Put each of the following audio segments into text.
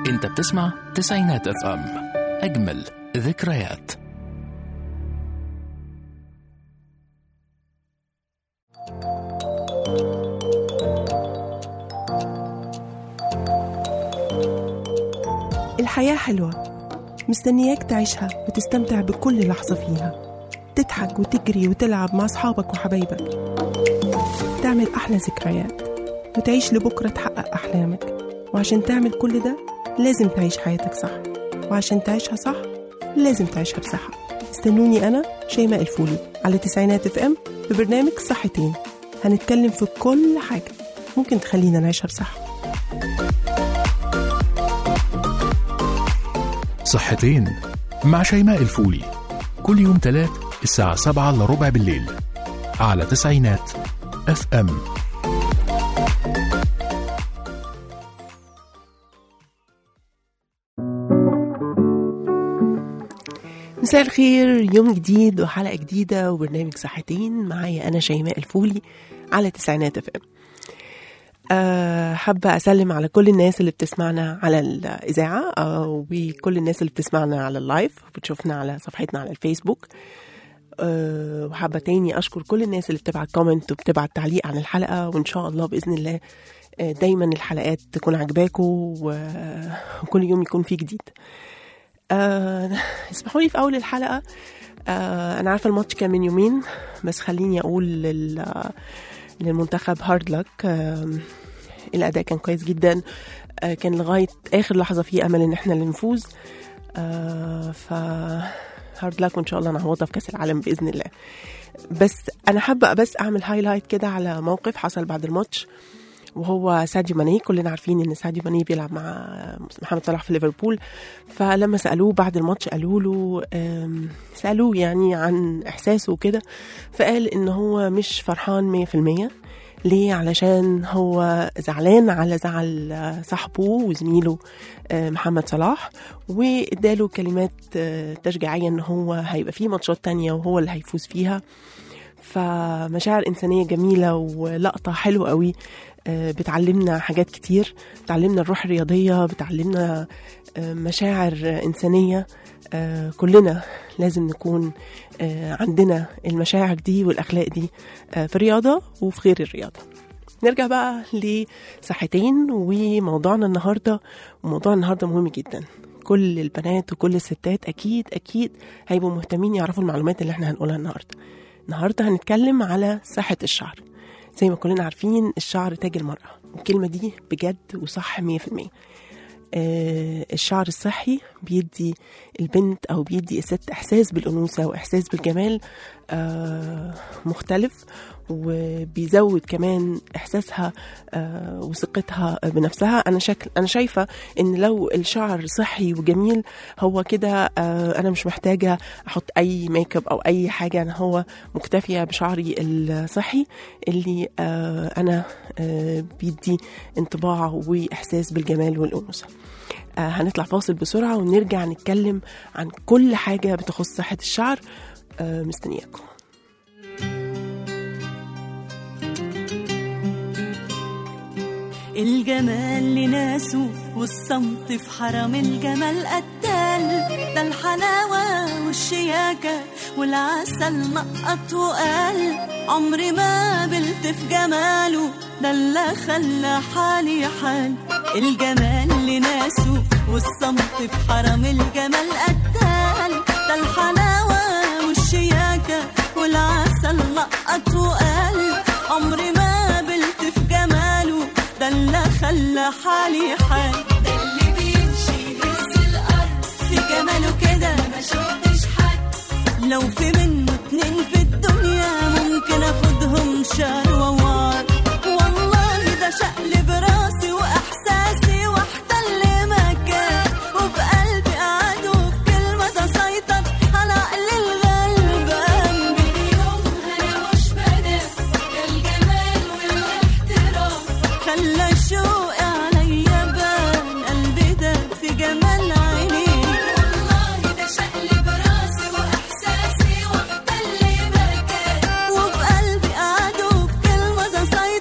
انت بتسمع تسعينات اف ام اجمل ذكريات الحياة حلوة مستنياك تعيشها وتستمتع بكل لحظة فيها تضحك وتجري وتلعب مع أصحابك وحبايبك تعمل أحلى ذكريات وتعيش لبكرة تحقق أحلامك وعشان تعمل كل ده لازم تعيش حياتك صح وعشان تعيشها صح لازم تعيشها بصحة استنوني أنا شيماء الفولي على تسعينات اف ام ببرنامج صحتين هنتكلم في كل حاجة ممكن تخلينا نعيشها بصحة صحتين مع شيماء الفولي كل يوم تلات الساعة سبعة إلا ربع بالليل على تسعينات اف ام مساء الخير يوم جديد وحلقة جديدة وبرنامج صحتين معايا أنا شيماء الفولي على تسعينات اف ام أه حابة أسلم على كل الناس اللي بتسمعنا على الإذاعة أه وكل الناس اللي بتسمعنا على اللايف وبتشوفنا على صفحتنا على الفيسبوك أه وحابة تاني أشكر كل الناس اللي بتبعت كومنت وبتبعت تعليق عن الحلقة وإن شاء الله بإذن الله آه، دايما الحلقات تكون عجباكم و- وكل يوم يكون فيه جديد آه، اسمحوا لي في اول الحلقه آه، انا عارفه الماتش كان من يومين بس خليني اقول لل للمنتخب هارد لك الاداء كان كويس جدا آه، كان لغايه اخر لحظه فيه امل ان احنا اللي نفوز آه، ف هارد لك وان شاء الله نعوضها في كاس العالم باذن الله بس انا حابه بس اعمل هايلايت كده على موقف حصل بعد الماتش وهو ساديو ماني كلنا عارفين ان ساديو ماني بيلعب مع محمد صلاح في ليفربول فلما سالوه بعد الماتش قالوا له أم، سالوه يعني عن احساسه وكده فقال ان هو مش فرحان 100% ليه علشان هو زعلان على زعل آه، صاحبه وزميله آه، محمد صلاح واداله كلمات آه، تشجيعيه ان هو هيبقى فيه ماتشات تانية وهو اللي هيفوز فيها فمشاعر إنسانية جميلة ولقطة حلوة قوي آه، بتعلمنا حاجات كتير بتعلمنا الروح الرياضية بتعلمنا آه، مشاعر آه، إنسانية آه، كلنا لازم نكون آه، عندنا المشاعر دي والأخلاق دي آه، في الرياضة وفي غير الرياضة نرجع بقى لصحتين وموضوعنا النهاردة وموضوع النهاردة مهم جدا كل البنات وكل الستات أكيد أكيد هيبقوا مهتمين يعرفوا المعلومات اللي احنا هنقولها النهاردة النهاردة هنتكلم على صحة الشعر زي ما كلنا عارفين الشعر تاج المرأة والكلمة دي بجد وصح 100% آه، الشعر الصحي بيدي البنت او بيدي الست احساس بالانوثه واحساس بالجمال آه، مختلف وبيزود كمان احساسها آه، وثقتها بنفسها انا شكل انا شايفه ان لو الشعر صحي وجميل هو كده آه، انا مش محتاجه احط اي ميك اب او اي حاجه انا هو مكتفيه بشعري الصحي اللي آه، انا آه، بيدي انطباع واحساس بالجمال والانوثه آه، هنطلع فاصل بسرعه ونرجع نتكلم عن كل حاجه بتخص صحه الشعر آه، مستنياكم الجمال لناسه والصمت في حرم الجمال قتال ده الحلاوة والشياكة والعسل نقط وقال عمري ما قبلت في جماله ده اللي خلى حالي حال الجمال لناسه والصمت في حرم الجمال قتال ده الحلاوة والشياكة والعسل نقط وقال عمري ما قبلت في جماله ده اللي خلى حالي حال ده اللي بيمشي يهز الارض في جماله كده ما شفتش حد لو في منه اتنين في الدنيا ممكن اخدهم شهر ووار والله ده شقلب راسي واحساسي واحتل مكان وبقلبي قعد وبكلمه تسيطر على عقل الغلبان باليوم انا مش بنام ده الجمال والاحترام خلى شوقي عليا بان قلبي ده في جمال عينيه والله ده شقلب راسي واحساسي واحتل مكان وبقلبي قعد وبكلمه تسيطر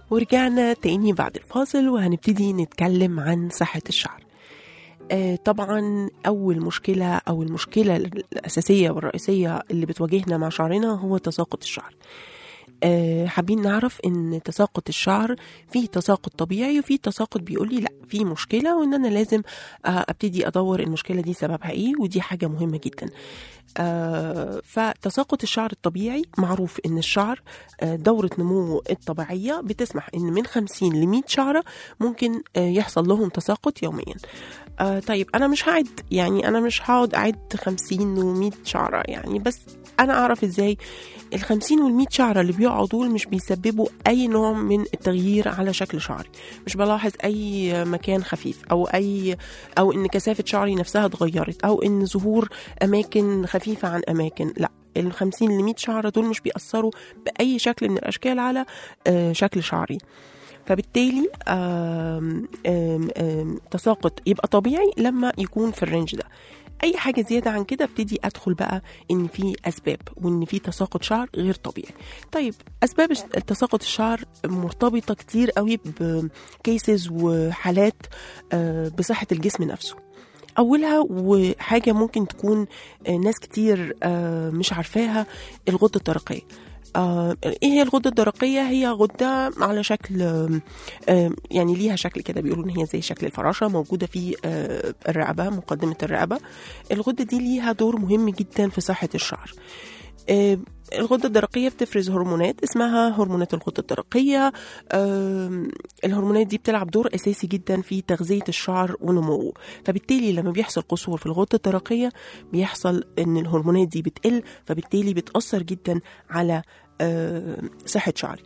ورجعنا تاني بعد الفاصل وهنبتدي نتكلم عن صحة الشعر آه، طبعا أول مشكلة أو المشكلة الأساسية والرئيسية اللي بتواجهنا مع شعرنا هو تساقط الشعر آه، حابين نعرف ان تساقط الشعر في تساقط طبيعي وفي تساقط بيقول لي لا في مشكله وان انا لازم آه، ابتدي ادور المشكله دي سببها ايه ودي حاجه مهمه جدا آه، فتساقط الشعر الطبيعي معروف ان الشعر آه، دورة نموه الطبيعية بتسمح ان من 50 ل 100 شعرة ممكن آه، يحصل لهم تساقط يوميا آه طيب انا مش هعد يعني انا مش هقعد اعد 50 و100 شعرة يعني بس انا اعرف ازاي ال 50 وال 100 شعرة اللي بيقعوا دول مش بيسببوا اي نوع من التغيير على شكل شعري مش بلاحظ اي مكان خفيف او اي او ان كثافة شعري نفسها اتغيرت او ان ظهور اماكن خفيفة عن اماكن لا ال 50 ل 100 شعرة دول مش بيأثروا بأي شكل من الأشكال على آه، شكل شعري فبالتالي آم آم آم تساقط يبقى طبيعي لما يكون في الرينج ده اي حاجه زياده عن كده ابتدي ادخل بقى ان في اسباب وان في تساقط شعر غير طبيعي طيب اسباب تساقط الشعر مرتبطه كتير قوي بكيسز وحالات آه، بصحه الجسم نفسه اولها وحاجه ممكن تكون آه، ناس كتير آه، مش عارفاها الغده الدرقيه آه، ايه هي الغده الدرقيه هي غده على شكل آم، آم، يعني ليها شكل كده بيقولوا ان هي زي شكل الفراشه موجوده في آه، الرقبه مقدمه الرقبه الغده دي ليها دور مهم جدا في صحه الشعر آه، الغدة الدرقية بتفرز هرمونات اسمها هرمونات الغدة الدرقية آم، الهرمونات دي بتلعب دور أساسي جدا في تغذية الشعر ونموه فبالتالي لما بيحصل قصور في الغدة الدرقية بيحصل إن الهرمونات دي بتقل فبالتالي بتأثر جدا على آه، صحة شعري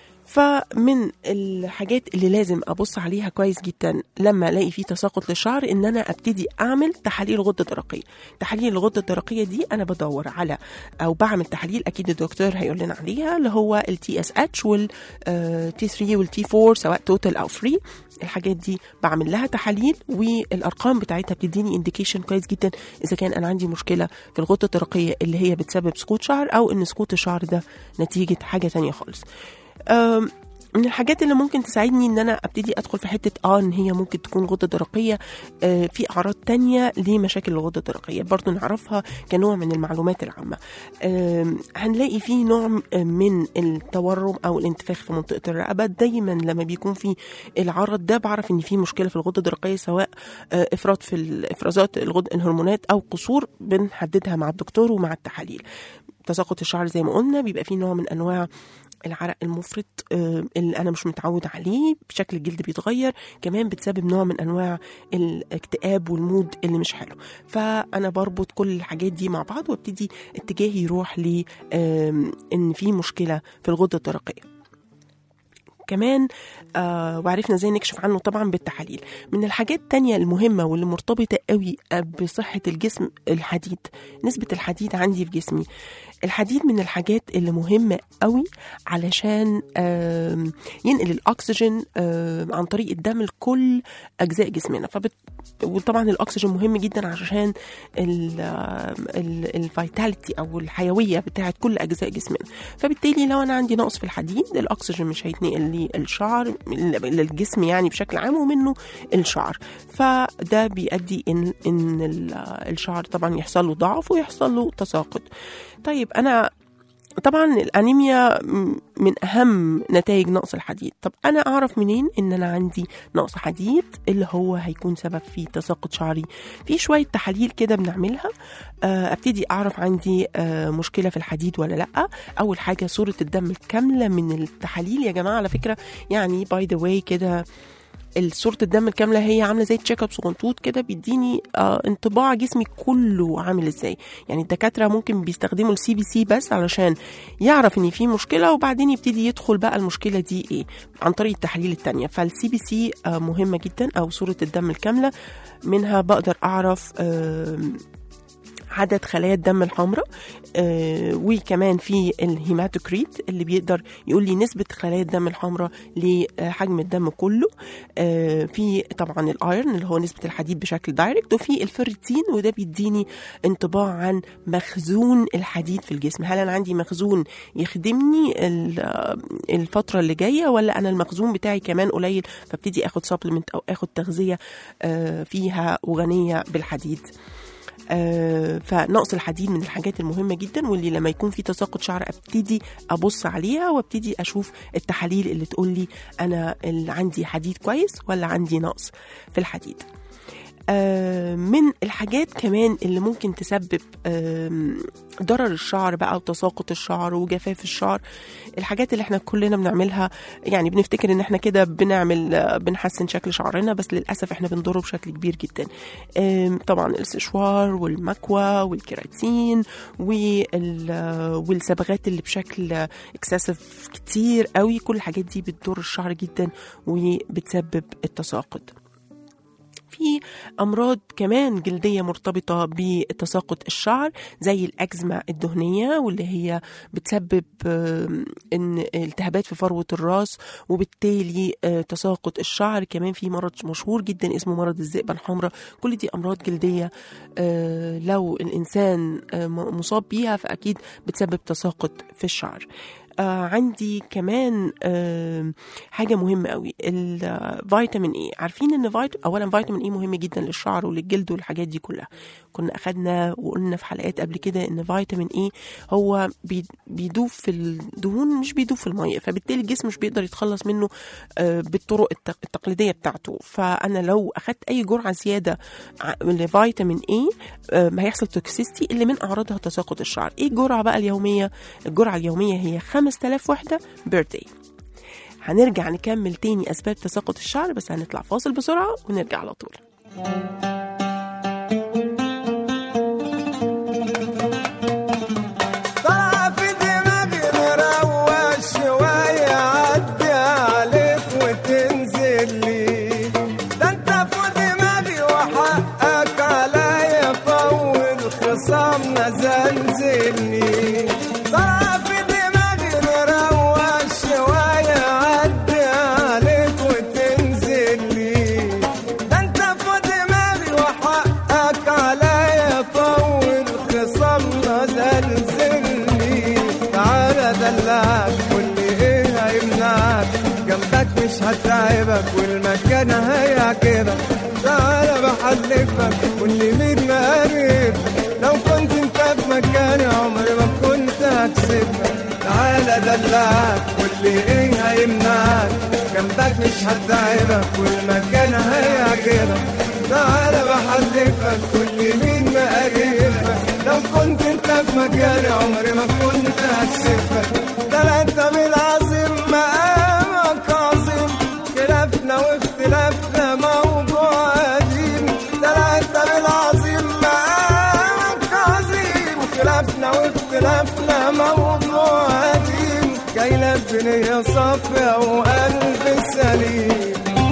فمن الحاجات اللي لازم ابص عليها كويس جدا لما الاقي فيه تساقط للشعر ان انا ابتدي اعمل تحاليل غده درقيه تحاليل الغده الدرقيه دي انا بدور على او بعمل تحاليل اكيد الدكتور هيقول لنا عليها اللي هو التي اس اتش والتي 3 والتي 4 سواء توتال او فري الحاجات دي بعمل لها تحاليل والارقام بتاعتها بتديني انديكيشن كويس جدا اذا كان انا عندي مشكله في الغده الدرقيه اللي هي بتسبب سقوط شعر او ان سقوط الشعر ده نتيجه حاجه تانية خالص أم، من الحاجات اللي ممكن تساعدني ان انا ابتدي ادخل في حته اه ان هي ممكن تكون غده درقيه آه في اعراض تانية لمشاكل الغده الدرقيه برضو نعرفها كنوع من المعلومات العامه آم، هنلاقي فيه نوع م- من التورم او الانتفاخ في منطقه الرقبه دايما لما بيكون في العرض ده بعرف ان في مشكله في الغده الدرقيه سواء آه افراط في الافرازات الغد الهرمونات او قصور بنحددها مع الدكتور ومع التحاليل تساقط الشعر زي ما قلنا بيبقى فيه نوع من انواع العرق المفرط آه، اللي انا مش متعود عليه بشكل الجلد بيتغير كمان بتسبب نوع من انواع الاكتئاب والمود اللي مش حلو فانا بربط كل الحاجات دي مع بعض وابتدي اتجاهي يروح ل آم، ان في مشكله في الغده الدرقيه كمان آه وعرفنا ازاي نكشف عنه طبعا بالتحاليل من الحاجات التانية المهمة واللي مرتبطة قوي بصحة الجسم الحديد نسبة الحديد عندي في جسمي الحديد من الحاجات اللي مهمة قوي علشان آم، ينقل الأكسجين آم، عن طريق الدم لكل أجزاء جسمنا فبت... وطبعا الأكسجين مهم جدا عشان الفيتاليتي أو الحيوية بتاعت كل أجزاء جسمنا فبالتالي لو أنا عندي نقص في الحديد الأكسجين مش هيتنقل للشعر للجسم يعني بشكل عام ومنه الشعر فده بيؤدي ان ان ال- الشعر طبعا يحصل له ضعف ويحصل له تساقط طيب انا طبعا الانيميا م- من اهم نتائج نقص الحديد طب انا اعرف منين ان انا عندي نقص حديد اللي هو هيكون سبب في تساقط شعري في شويه تحاليل كده بنعملها آه، ابتدي اعرف عندي آه، مشكله في الحديد ولا لا اول حاجه صوره الدم الكامله من التحاليل يا جماعه على فكره يعني باي ذا واي كده صورة الدم الكاملة هي عاملة زي تشيك اب صغنطوط كده بيديني آه انطباع جسمي كله عامل ازاي يعني الدكاترة ممكن بيستخدموا السي بي سي بس علشان يعرف ان في مشكلة وبعدين يبتدي يدخل بقى المشكلة دي ايه عن طريق التحاليل التانية فالسي بي سي آه مهمة جدا او صورة الدم الكاملة منها بقدر اعرف آه عدد خلايا الدم الحمراء آه وكمان في الهيماتوكريت اللي بيقدر يقول لي نسبة خلايا الدم الحمراء لحجم الدم كله آه في طبعا الايرن اللي هو نسبة الحديد بشكل دايركت وفي الفيرتين وده بيديني انطباع عن مخزون الحديد في الجسم هل انا عندي مخزون يخدمني ال- آه، الفترة اللي جاية ولا انا المخزون بتاعي كمان قليل فابتدي اخد سبلمنت او اخد تغذية آه فيها وغنية بالحديد آه، فنقص الحديد من الحاجات المهمه جدا واللي لما يكون في تساقط شعر ابتدي ابص عليها وابتدي اشوف التحاليل اللي تقول لي انا اللي عندي حديد كويس ولا عندي نقص في الحديد آه، من الحاجات كمان اللي ممكن تسبب آم، ضرر الشعر بقى وتساقط الشعر وجفاف الشعر الحاجات اللي احنا كلنا بنعملها يعني بنفتكر ان احنا كده بنعمل آه، بنحسن شكل شعرنا بس للاسف احنا بنضره بشكل كبير جدا آم، طبعا السشوار والمكوى والكيراتين وال- آه، والصبغات اللي بشكل اكسسيف كتير قوي كل الحاجات دي بتضر الشعر جدا وبتسبب التساقط في امراض كمان جلديه مرتبطه بتساقط الشعر زي الاكزيما الدهنيه واللي هي بتسبب آم، ان التهابات في فروه الراس وبالتالي آه، تساقط الشعر كمان في مرض مشهور جدا اسمه مرض الذئبه الحمراء كل دي امراض جلديه آه، لو الانسان آه، م- مصاب بيها فاكيد بتسبب تساقط في الشعر آه عندي كمان آه حاجه مهمه قوي الفيتامين اي عارفين ان فيت... اولا فيتامين اي مهم جدا للشعر وللجلد والحاجات دي كلها كنا اخدنا وقلنا في حلقات قبل كده ان فيتامين اي هو بي... بيدوب في الدهون مش بيدوب في الميه فبالتالي الجسم مش بيقدر يتخلص منه آه بالطرق التق... التقليديه بتاعته فانا لو اخدت اي جرعه زياده ع- لفيتامين اي آه ما هيحصل توكسيستي اللي من اعراضها تساقط الشعر ايه الجرعه بقى اليوميه الجرعه اليوميه هي 5000 وحده بير داي هنرجع نكمل تاني اسباب تساقط الشعر بس هنطلع فاصل بسرعه ونرجع على طول طلع في دماغي مروق شوية عدي عليك وتنزل لي ده انت في دماغي وحقك عليا طول خصامنا زلزلني طلع في دماغي مروق شوية عدي عليك وتنزل لي ده انت في دماغي وحقك عليا طول خصامنا زلزلني تعالى دلعك واللي ايه هيمنعك جنبك مش هتعبك والمكان هيعجبك تعالى بحلفك واللي مين مقرب لو كنت انت في مكاني عمري ما كنت هكسبك تعالى دلعك واللي ايه هيمنعك جنبك مش هتعبك والمكان هيعجبك تعالى بحلفك كل مين مقربك لو كنت انت في مكاني عمري ما كنت هكسفك ده لا انت بالعظيم مقامك عظيم خلافنا واختلافنا موضوع قديم ده لا انت بالعظيم مقامك عظيم خلافنا واختلافنا موضوع قديم جاي لك بنية صافية وقلب سليم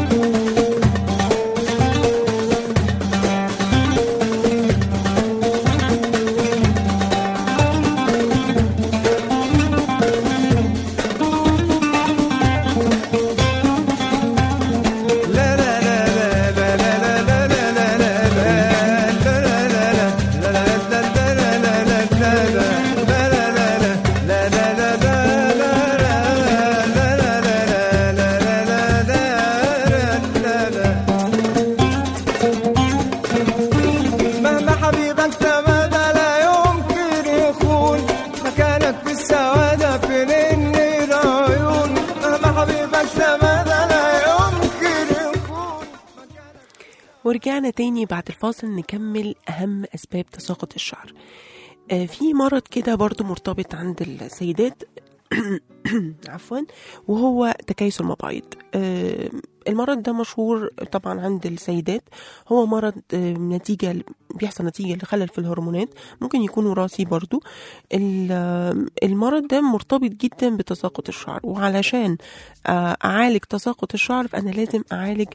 مهما حبيبك تمادى لا يمكن يخون مكانك في السعادة في نني العيون مهما حبيبك تمادى لا يمكن يخون ورجعنا تاني بعد الفاصل نكمل أهم أسباب تساقط الشعر آه، في مرض كده برضو مرتبط عند السيدات عفوا وهو تكيس المبايض آه، المرض ده مشهور طبعا عند السيدات هو مرض آه، نتيجة بيحصل نتيجة لخلل في الهرمونات ممكن يكون وراثي برضو ال- المرض ده مرتبط جدا بتساقط الشعر وعلشان آه، أعالج تساقط الشعر فأنا لازم أعالج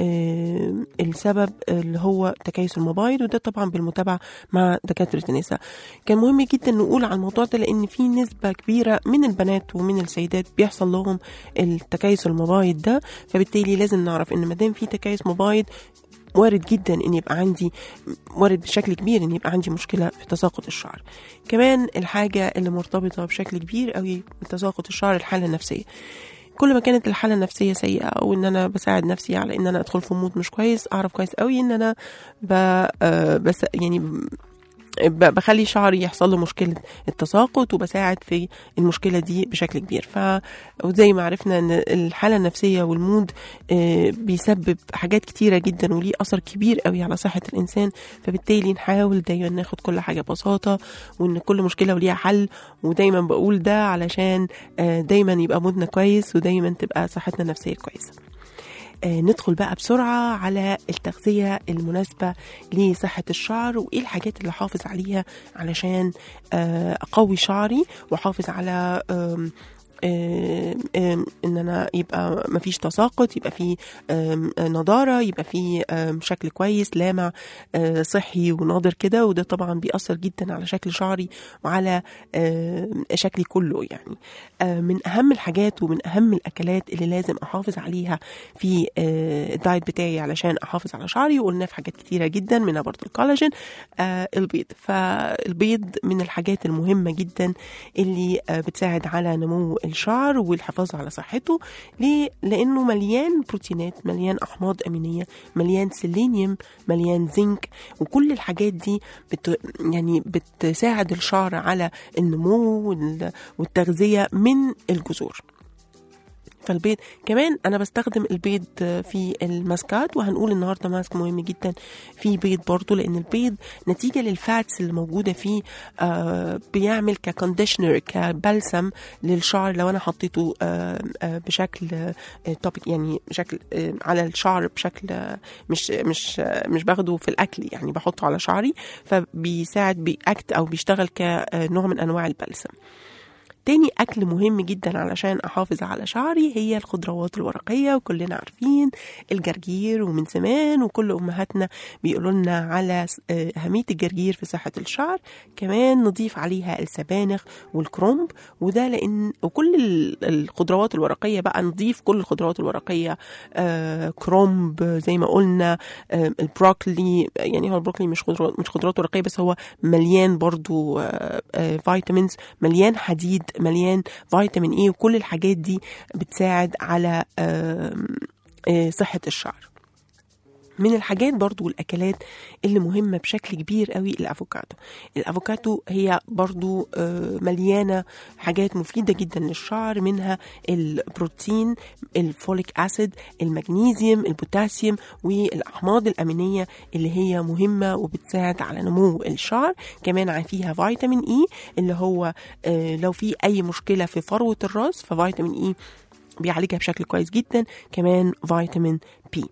آه، السبب اللي هو تكيس المبايض وده طبعا بالمتابعة مع دكاترة النساء كان مهم جدا نقول على الموضوع ده لأن في نسبة كبيرة من البنات ومن السيدات بيحصل لهم التكيس المبايض ده فبالتالي لازم نعرف ان مادام في تكيس مبايض وارد جدا ان يبقى عندي وارد بشكل كبير ان يبقى عندي مشكله في تساقط الشعر كمان الحاجه اللي مرتبطه بشكل كبير قوي بتساقط الشعر الحاله النفسيه كل ما كانت الحاله النفسيه سيئه او ان انا بساعد نفسي على ان انا ادخل في مود مش كويس اعرف كويس قوي ان انا ب... آه، بس يعني ب- بخلي شعري يحصل له مشكله التساقط وبساعد في المشكله دي بشكل كبير ف وزي ما عرفنا ان الحاله النفسيه والمود آه، بيسبب حاجات كتيره جدا وليه اثر كبير قوي على صحه الانسان فبالتالي نحاول دايما ناخد كل حاجه ببساطه وان كل مشكله وليها حل ودايما بقول ده علشان آه، دايما يبقى مودنا كويس ودايما تبقى صحتنا النفسيه كويسه آه، ندخل بقى بسرعة على التغذية المناسبة لصحة الشعر وإيه الحاجات اللي حافظ عليها علشان آه، أقوي شعري وحافظ على آم، آم، آم، ان انا يبقى مفيش تساقط يبقى في آم، نضاره يبقى في آم، شكل كويس لامع آه، صحي وناضر كده وده طبعا بيأثر جدا على شكل شعري وعلى آم، شكلي كله يعني آه، من اهم الحاجات ومن اهم الاكلات اللي لازم احافظ عليها في آه، الدايت بتاعي علشان احافظ على شعري وقلنا في حاجات كتيره جدا منها برضه الكولاجين آه، البيض فالبيض من الحاجات المهمه جدا اللي آه، بتساعد على نمو الشعر والحفاظ على صحته ليه؟ لانه مليان بروتينات مليان احماض امينيه مليان سيلينيوم مليان زنك وكل الحاجات دي بت يعني بتساعد الشعر على النمو وال- والتغذيه من الجذور فالبيض كمان انا بستخدم البيض في الماسكات وهنقول النهارده ماسك مهم جدا في بيض برضو لان البيض نتيجه للفاتس اللي موجوده فيه آه بيعمل ككونديشنر كبلسم للشعر لو انا حطيته آه آه بشكل توبيك يعني بشكل آه على الشعر بشكل آه مش مش آه مش باخده في الاكل يعني بحطه على شعري فبيساعد بيأكت او بيشتغل كنوع من انواع البلسم تاني أكل مهم جدا علشان أحافظ على شعري هي الخضروات الورقية وكلنا عارفين الجرجير ومن زمان وكل أمهاتنا بيقولوا لنا على س- آه، أهمية الجرجير في صحة الشعر كمان نضيف عليها السبانخ والكرنب وده لأن وكل ال- الخضروات الورقية بقى نضيف كل الخضروات الورقية آه كرنب زي ما قلنا آه البروكلي يعني هو البروكلي مش خضروات مش خضروات ورقية بس هو مليان برضو آه آه فيتامينز مليان حديد مليان فيتامين اي وكل الحاجات دي بتساعد على آم، آه، صحة الشعر من الحاجات برضو والأكلات اللي مهمة بشكل كبير قوي الأفوكادو الأفوكادو هي برضو آه، مليانة حاجات مفيدة جدا للشعر منها البروتين الفوليك أسيد المغنيسيوم البوتاسيوم والأحماض الأمينية اللي هي مهمة وبتساعد على نمو الشعر كمان فيها فيتامين إي اللي هو آه، لو في أي مشكلة في فروة الراس ففيتامين إي بيعالجها بشكل كويس جدا كمان فيتامين بي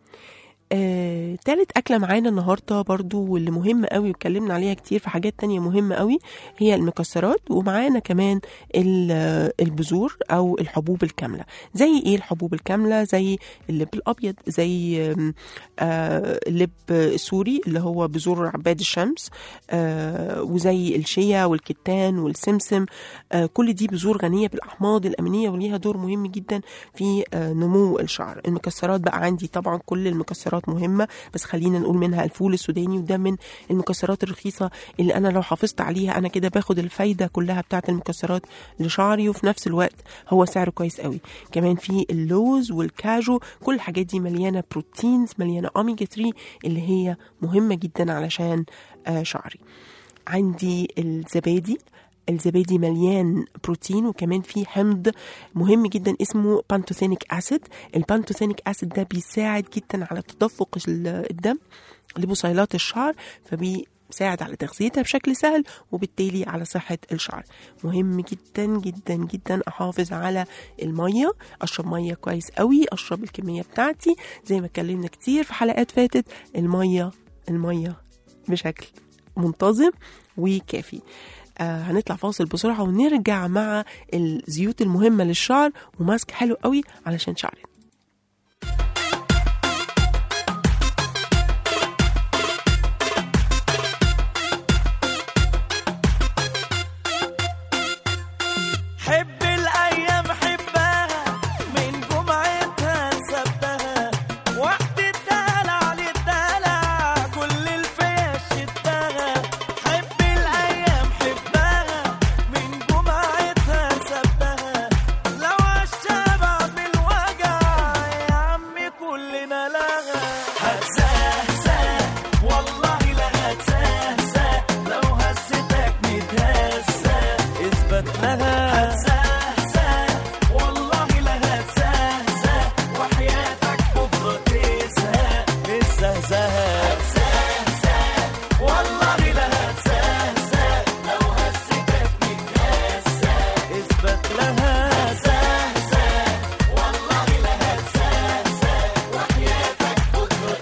آه، تالت أكلة معانا النهاردة برضو واللي مهمة قوي واتكلمنا عليها كتير في حاجات تانية مهمة قوي هي المكسرات ومعانا كمان ال- آه، البذور أو الحبوب الكاملة زي إيه الحبوب الكاملة زي اللب الأبيض زي آم، آه، اللب السوري اللي هو بذور عباد الشمس آه، وزي الشيا والكتان والسمسم آه، كل دي بذور غنية بالأحماض الأمينية وليها دور مهم جدا في آه، نمو الشعر المكسرات بقى عندي طبعا كل المكسرات مهمة بس خلينا نقول منها الفول السوداني وده من المكسرات الرخيصة اللي أنا لو حافظت عليها أنا كده باخد الفايدة كلها بتاعة المكسرات لشعري وفي نفس الوقت هو سعره كويس قوي كمان في اللوز والكاجو كل الحاجات دي مليانة بروتينز مليانة أوميجا 3 اللي هي مهمة جدا علشان آه، شعري عندي الزبادي الزبادي مليان بروتين وكمان فيه حمض مهم جدا اسمه بانتوثينيك اسيد البانتوثينيك اسيد ده بيساعد جدا على تدفق ال- الدم لبصيلات الشعر فبي ساعد على تغذيتها بشكل سهل وبالتالي على صحة الشعر مهم جدا جدا جدا أحافظ على المية أشرب مية كويس قوي أشرب الكمية بتاعتي زي ما اتكلمنا كتير في حلقات فاتت المية المية بشكل منتظم وكافي آه هنطلع فاصل بسرعة ونرجع مع الزيوت المهمة للشعر وماسك حلو قوي علشان شعرنا حب الايام حبها من جمعتها لسبتها وقت الدلع للدلع كل الفيا شدها حب الايام حبها من جمعتها لسبتها لو عالشبع بالوجع يا عمي كلنا لها هتزهزه والله لا هتزهزه لو هزتك متهزه اثبت لها هتزهزه والله لا هتزهزه وحياتك بكره تزهق الزهزهه هتزهزه والله لا هتزهزه لو هزتك متهزه اثبت لها هتزهزه والله لا هتزهزه وحياتك بكره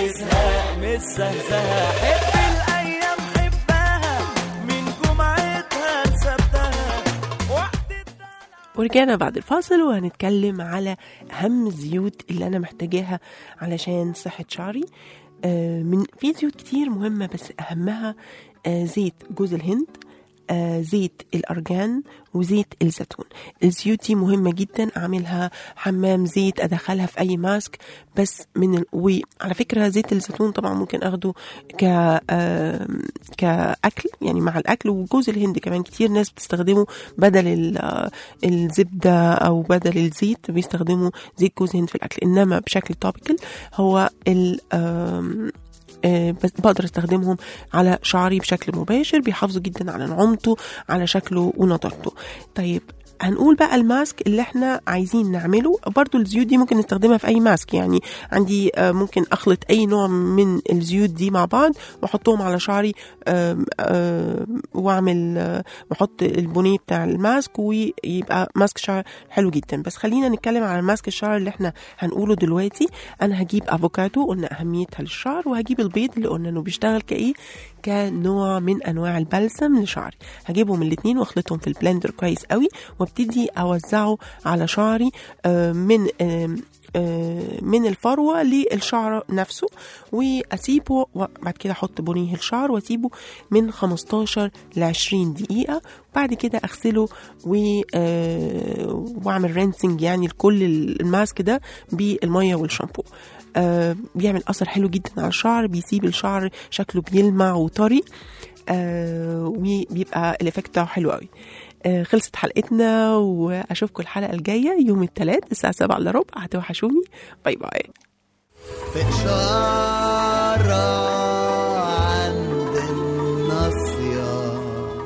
تزهق متزهزهه حب الايام حبها من جمعتها لسبتها وقت الدلع ورجعنا بعد الفاصل وهنتكلم على أهم الزيوت اللي أنا محتاجاها علشان صحة شعري آه، من في زيوت كتير مهمة بس أهمها آه، زيت جوز الهند آه، زيت الأرجان وزيت الزيتون الزيوت دي مهمة جدا أعملها حمام زيت أدخلها في أي ماسك بس من ال... وعلى فكرة زيت الزيتون طبعا ممكن أخده ك آه، كأكل يعني مع الأكل وجوز الهند كمان كتير ناس بتستخدمه بدل ال- آه، الزبدة أو بدل الزيت بيستخدموا زيت جوز هند في الأكل إنما بشكل توبيكال هو ال آم، آه، بس بقدر استخدمهم على شعري بشكل مباشر بيحافظوا جدا على نعومته على شكله ونضارته طيب هنقول بقى الماسك اللي احنا عايزين نعمله برضو الزيوت دي ممكن نستخدمها في اي ماسك يعني عندي آه، ممكن اخلط اي نوع من الزيوت دي مع بعض واحطهم على شعري آم، آم، واعمل آه، واحط البونيه بتاع الماسك ويبقى ماسك شعر حلو جدا بس خلينا نتكلم على الماسك الشعر اللي احنا هنقوله دلوقتي انا هجيب افوكادو قلنا اهميتها للشعر وهجيب البيض اللي قلنا انه بيشتغل كايه كنوع من انواع البلسم لشعري هجيبهم الاثنين واخلطهم في البلندر كويس قوي وابتدي اوزعه على شعري آه، من آم، آه، من الفروه للشعر نفسه واسيبه وبعد كده احط بنيه الشعر واسيبه من 15 ل 20 دقيقه بعد كده اغسله و آه، واعمل رينسنج يعني لكل الماسك ده بالميه والشامبو آه، بيعمل اثر حلو جدا على الشعر بيسيب الشعر شكله بيلمع وطري آه، وبيبقى الايفكت بتاعه حلو قوي آه، خلصت حلقتنا واشوفكم الحلقه الجايه يوم الثلاث الساعه 7 الا ربع هتوحشوني باي باي في إشارة عند الناصية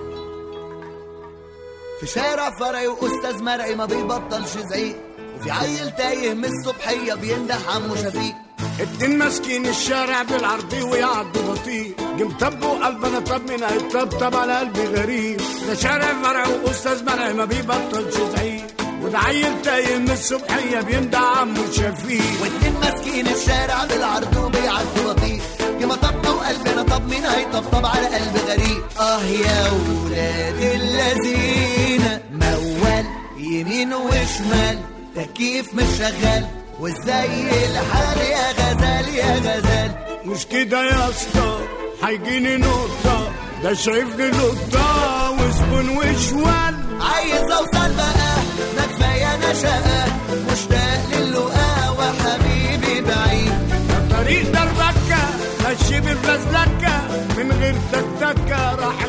في شارع فرعي وأستاذ مرعي ما بيبطلش زعيق وفي عيل تايه من الصبحية بينده عمو شفيق اتنين ماسكين الشارع بالعرضي ويعدوا بطيء جم طبوا قلبنا طب من هيطبطب على قلبي غريب ده شارع فرع واستاذ مرعي ما بيبطلش زعيق وده عيل تايه من الصبحيه بيندع عمو شفيق واتنين ماسكين الشارع بالعرض وبيعدوا بطيء يا طبنا وقلبنا طب مين هيطبطب على قلب غريب اه يا ولاد الذين موال يمين وشمال تكييف مش شغال وازاي الحال يا غزال يا غزال مش كده يا اسطى هيجيني نقطه ده شايفني نقطه وزبون وشوال عايز اوصل بقى ما كفايه انا شقه مشتاق للقاء وحبيبي بعيد طريق دربكه ماشي بالفزلكه من غير تكتكه راح